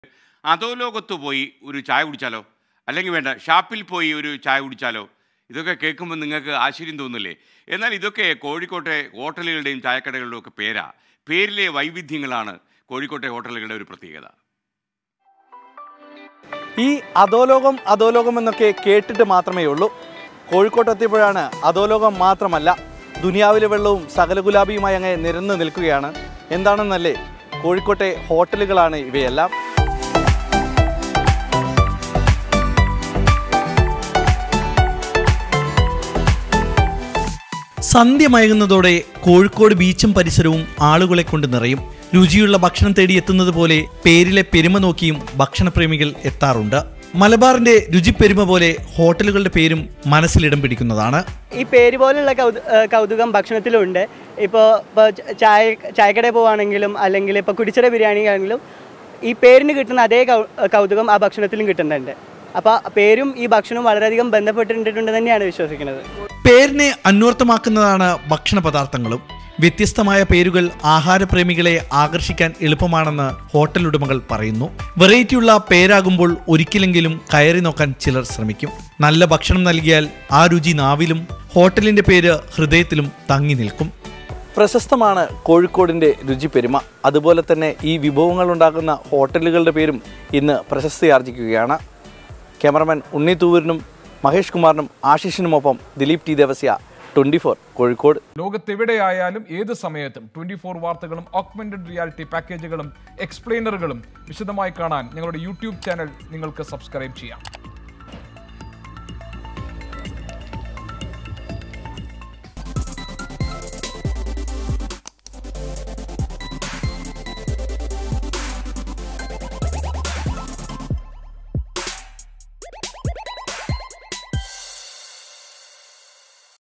അധോലോകത്ത് പോയി ഒരു ചായ കുടിച്ചാലോ അല്ലെങ്കിൽ വേണ്ട ഷാപ്പിൽ പോയി ഒരു ചായ കുടിച്ചാലോ ഇതൊക്കെ കേൾക്കുമ്പോൾ നിങ്ങൾക്ക് ആശ്ചര്യം തോന്നില്ലേ എന്നാൽ ഇതൊക്കെ കോഴിക്കോട്ടെ ഹോട്ടലുകളുടെയും ചായക്കടകളുടെയും ഒക്കെ പേരാ പേരിലെ വൈവിധ്യങ്ങളാണ് കോഴിക്കോട്ടെ ഹോട്ടലുകളുടെ ഒരു പ്രത്യേകത ഈ അധോലോകം അധോലോകം എന്നൊക്കെ കേട്ടിട്ട് മാത്രമേ ഉള്ളൂ കോഴിക്കോട്ട് എത്തിയപ്പോഴാണ് അധോലോകം മാത്രമല്ല ദുനിയാവിലെ വെള്ളവും സകല ഗുലാബിയുമായി അങ്ങ് നിരന്ന് നിൽക്കുകയാണ് എന്താണെന്നല്ലേ കോഴിക്കോട്ടെ ഹോട്ടലുകളാണ് ഇവയെല്ലാം സന്ധ്യ മയങ്ങുന്നതോടെ കോഴിക്കോട് ബീച്ചും പരിസരവും ആളുകളെ കൊണ്ട് നിറയും രുചിയുള്ള ഭക്ഷണം തേടി എത്തുന്നത് പോലെ പേരിലെ പെരുമ നോക്കിയും ഭക്ഷണപ്രേമികൾ എത്താറുണ്ട് മലബാറിന്റെ രുചിപ്പെരുമ പോലെ ഹോട്ടലുകളുടെ പേരും മനസ്സിലിടം പിടിക്കുന്നതാണ് ഈ പേര് പോലുള്ള കൗതു ഏഹ് കൗതുകം ഭക്ഷണത്തിലുണ്ട് ഇപ്പോൾ ഇപ്പോൾ ചായ ചായക്കടയിൽ പോവുകയാണെങ്കിലും അല്ലെങ്കിൽ ഇപ്പോൾ കുടിച്ചിറ ബിരിയാണി ആണെങ്കിലും ഈ പേരിന് കിട്ടുന്ന അതേ കൗ കൗതുകം ആ ഭക്ഷണത്തിലും കിട്ടുന്നുണ്ട് അപ്പോൾ പേരും ഈ ഭക്ഷണവും വളരെയധികം ബന്ധപ്പെട്ടിട്ടുണ്ട് തന്നെയാണ് വിശ്വസിക്കുന്നത് പേരിനെ അന്വർത്ഥമാക്കുന്നതാണ് ഭക്ഷണ പദാർത്ഥങ്ങളും വ്യത്യസ്തമായ പേരുകൾ ആഹാരപ്രേമികളെ ആകർഷിക്കാൻ എളുപ്പമാണെന്ന് ഹോട്ടൽ ഉടമകൾ പറയുന്നു വെറൈറ്റിയുള്ള പേരാകുമ്പോൾ ഒരിക്കലെങ്കിലും കയറി നോക്കാൻ ചിലർ ശ്രമിക്കും നല്ല ഭക്ഷണം നൽകിയാൽ ആ രുചി നാവിലും ഹോട്ടലിന്റെ പേര് ഹൃദയത്തിലും തങ്ങി നിൽക്കും പ്രശസ്തമാണ് കോഴിക്കോടിന്റെ രുചി പെരുമ അതുപോലെ തന്നെ ഈ വിഭവങ്ങൾ ഉണ്ടാക്കുന്ന ഹോട്ടലുകളുടെ പേരും ഇന്ന് പ്രശസ്തി ആർജിക്കുകയാണ് ക്യാമറമാൻ ഉണ്ണി തൂവൂരിനും മഹേഷ് കുമാറിനും ആശിഷിനുമൊപ്പം Dileep T Devasya twenty four Kozhikode ലോകത്തെവിടെയായാലും ഏത് സമയത്തും ട്വന്റി ഫോർ വാർത്തകളും ഓഗ്മെന്റഡ് റിയാലിറ്റി പാക്കേജുകളും എക്സ്പ്ലെയിനറുകളും വിശദമായി കാണാൻ ഞങ്ങളുടെ യൂട്യൂബ് ചാനൽ നിങ്ങൾക്ക് സബ്സ്ക്രൈബ് ചെയ്യാം